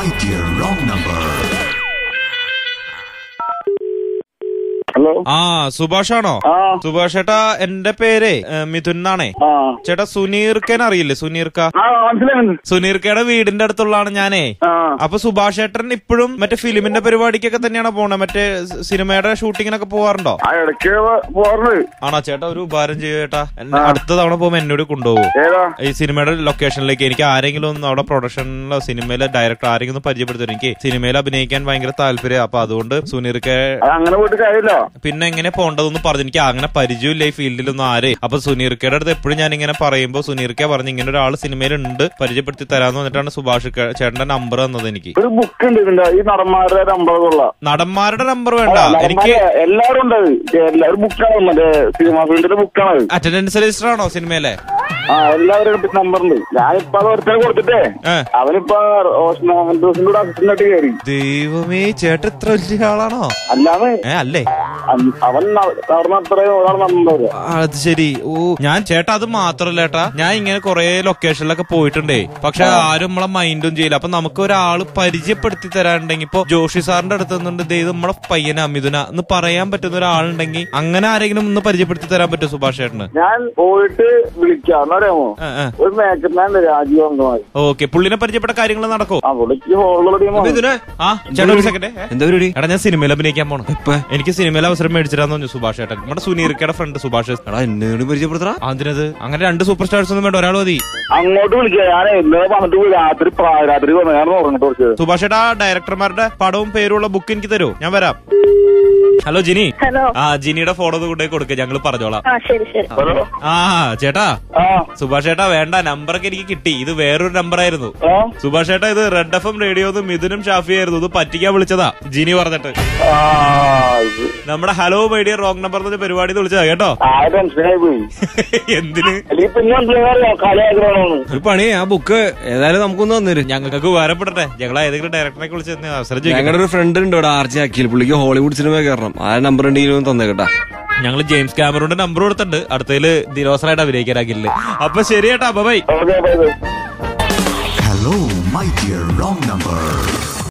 dear wrong number. Hello ആ സുഭാഷാണോ ആ സുഭാഷ് ചേട്ടാ എന്റെ പേര് മിഥുൻ എന്നാണേ ആ ചേട്ടാ സുനീർക്കൻ അറിയില്ലേ സുനീർക്ക ആ മനസ്സിലായി സുനീർക്കയുടെ വീടിന്റെ അടുത്തുള്ളതാണ് ഞാനേ ആ അപ്പൊ സുഭാഷ് ചേട്ടൻ ഇപ്പോഴും മറ്റേ ഫിലിമിന്റെ പരിപാടിക്കൊക്കെ തന്നെയാണ് പോണത് മറ്റേ സ് സിനിമയുടെ ഷൂട്ടിങ്ങിനൊക്കെ പോവാറുണ്ടോ ആ ഇടയ്ക്ക് പോറുണ്ട് ആണോ ചേട്ടാ ഒരു ഉപകാരം ചെയ്യൂ ചേട്ടാ എന്നെ അടുത്ത തവണ പോകുമ്പോ എന്നോട് കൊണ്ടുപോകൂ ഏതാ ഈ സിനിമയുടെ ലൊക്കേഷനിലേക്ക് എനിക്ക് ആരെങ്കിലും ഒന്ന് അവിടെ പ്രൊഡക്ഷനിലോ സിനിമയിലെ ഡയറക്ടർ ആരെങ്കിലും ഒന്ന് പരിചയപ്പെടുത്തും എനിക്ക് സിനിമയിൽ അഭിനയിക്കാൻ ഭയങ്കര താല്പര്യം അപ്പൊ അതുകൊണ്ട് സുനീർക്കെ അത് അങ്ങനെ പോയിട്ട് കാര്യമില്ല പിന്നെ എങ്ങനെ പോണ്ടതെന്ന് പറഞ്ഞു എനിക്ക് അങ്ങനെ പരിചയമില്ല ഈ ഫീൽഡിലൊന്നും ആരെ അപ്പൊ സുനീർക്കയുടെ അടുത്ത് എപ്പോഴും ഞാൻ ഇങ്ങനെ പറയുമ്പോ സുനീർക്ക പറഞ്ഞു ഇങ്ങനെ ഒരാൾ സിനിമയിലുണ്ട് പരിചയപ്പെടുത്തി തരാന്ന് പറഞ്ഞിട്ടാണ് സുഭാഷ് ക- ചേട്ടന്റെ നമ്പർ തന്നത് എനിക്ക് ഒരു ബുക്ക് ഉണ്ട് ഇതിന്റെ ഈ നടന്മാരുടെ നമ്പറുള്ള നടന്മാരുടെ നമ്പർ വേണ്ട എനിക്ക് എല്ലാവരും ഉണ്ട് അത്. എല്ലാ- ഒരു ബുക്കാണ് മറ്റേ സിനിമ ഫീൽഡിന്റെ ബുക്കാണ് അത്. അറ്റൻഡൻസ് രജിസ്റ്റർ ആണോ സിനിമയിലെ ആ എല്ലാവരും നമ്പർ ഉണ്ട് ഞാനിപ്പോ അത് ഒരുത്തനെ കൊടുത്തിട്ടേ ഏ. അവനിപ്പോ ഓസ്മാന്റെ കൂടെ അസിസ്റ്റന്റ് ആയിട്ട് കയറി ദൈവമേ ചേട്ടൻ ഇത്ര വലിയ ആളാണോ അല്ലാതെ ഏ അല്ലേ അ- അവൻ നടന്ന അത്രയും ഒരാൾ നമ്പർ ആ, അത് ശരി ഓ ഞാൻ ചേട്ടാ അത് മാത്രല്ല ചേട്ടാ ഞാൻ ഇങ്ങനെ കുറെ ലൊക്കേഷനിലൊക്കെ പോയിട്ടുണ്ടേ പക്ഷെ ആരും നമ്മളെ മൈൻഡും ചെയ്യില്ല അപ്പൊ നമുക്ക് ഒരാള് പരിചയപ്പെടുത്തി തരാനുണ്ടെങ്കിൽ ഇപ്പൊ ജോഷി സാറിന്റെ അടുത്ത് നിന്നുണ്ട് ദേ ഇത് നമ്മളെ പയ്യന അമിതുന എന്ന് പറയാൻ പറ്റുന്ന ഒരാളുണ്ടെങ്കിൽ അങ്ങനെ ആരെങ്കിലും ഒന്ന് പരിചയപ്പെടുത്തി തരാൻ പറ്റുമോ സുഭാഷ് ചേട്ടന് ഞാൻ പോയിട്ട് വിളിക്കാം എന്നറിയാമോ ആ, ആ. ഒരു മേക്കപ്പ് മാൻ രാജീവ് അംഗമായി ഓക്കെ പുള്ളിനെ പരിചയപ്പെട്ട കാര്യങ്ങൾ നടക്കോ ആ പുള്ളിക്ക് ഹോളുള്ള ടീമാണ് ആ ചേട്ടാ ഒരു സെക്കൻഡ് എന്താ പരിപാടി എടാ ഞാൻ സിനിമയിൽ അഭിനയിക്കാൻ പോണം ഇപ്പൊ എനിക്ക് സിനിമയിൽ അവസരം മേടിച്ചിരാന്ന് പറഞ്ഞു സുഭാഷ് ചേട്ടൻ നമ്മുടെ സുനീർക്കയുടെ ഫ്രണ്ട് സുഭാഷ് എടാ എന്നോട് പരിചയപ്പെടുത്തറ അതിനത് അങ്ങനെ രണ്ട് സൂപ്പർ സ്റ്റാർസ് ഒന്നും വേണ്ട ഒരാൾ മതി അങ്ങോട്ട് വിളിക്കാം ഞാൻ ഇന്നലെ വന്നിട്ട് പോയി രാത്രി പ്രാ- രാത്രി വന്നു ഞാൻ ഉറങ്ങിട്ട് കുറച്ച് സുഭാഷ് ചേട്ടാ ഡയറക്ടർമാരുടെ പടവും പേരുള്ള ബുക്ക് എനിക്ക് തരൂ ഞാൻ വരാം ഹലോ ജിനി ഹലോ ആ ജിനിയുടെ ഫോട്ടോ ഒന്ന് കൊണ്ടുപോയി കൊടുക്ക ഞങ്ങൾ പറഞ്ഞോളാം ആ ശരി ശരി ഹലോ ആ ചേട്ടാ ആ സുഭാഷ് ചേട്ടാ വേണ്ട നമ്പറൊക്കെ എനിക്ക് കിട്ടി ഇത് വേറൊരു നമ്പർ ആയിരുന്നു ആ സുഭാഷ് ചേട്ടാ ഇത് റെഡ് എഫ് എം റേഡിയോ മിഥുനും ഷാഫിയായിരുന്നു ഇത് പറ്റിക്കാൻ വിളിച്ചതാ ജിനി പറഞ്ഞിട്ട് ആ, ഇത്. നമ്മുടെ ഹലോ മൈഡിയ റോങ് നമ്പർ എന്നൊരു പരിപാടി വിളിച്ചതാ കേട്ടോ ആ ടെൻഷനായി പോയി എന്തിന് അല്ലെങ്കിൽ പിന്നെ മനസ്സിലാകാറിയോ കളിയാഗ്രഹമാണ് ഒരു പണി ആ ബുക്ക് ഏതായാലും നമുക്കൊന്ന് തന്നേര് ഞങ്ങൾക്ക് ഉപകാരപ്പെടട്ടെ ഞങ്ങൾ ഏതെങ്കിലും ഡയറക്ടറെ വിളിച്ച് തന്നെ അവസരം ചോദിക്കാം ഞങ്ങളുടെ ഒരു ഫ്രണ്ട് ഉണ്ട് ഇവിടെ ആർജി ആക്കിയിൽ പുള്ളിക്ക് ഹോളിവുഡ് സിനിമ കയറണം ആ നമ്പർ ഉണ്ടെങ്കിലും തന്നേക്കട്ടാ ഞങ്ങൾ ജെയിംസ് ക്യാമറോന്റെ നമ്പർ കൊടുത്തിട്ടുണ്ട് അടുത്തതില് ദിനോസറായിട്ട് അഭിനയിക്കാനാകില്ലേ അപ്പൊ ശരി ചേട്ടാ bye okay bye bye Hello, my dear wrong number.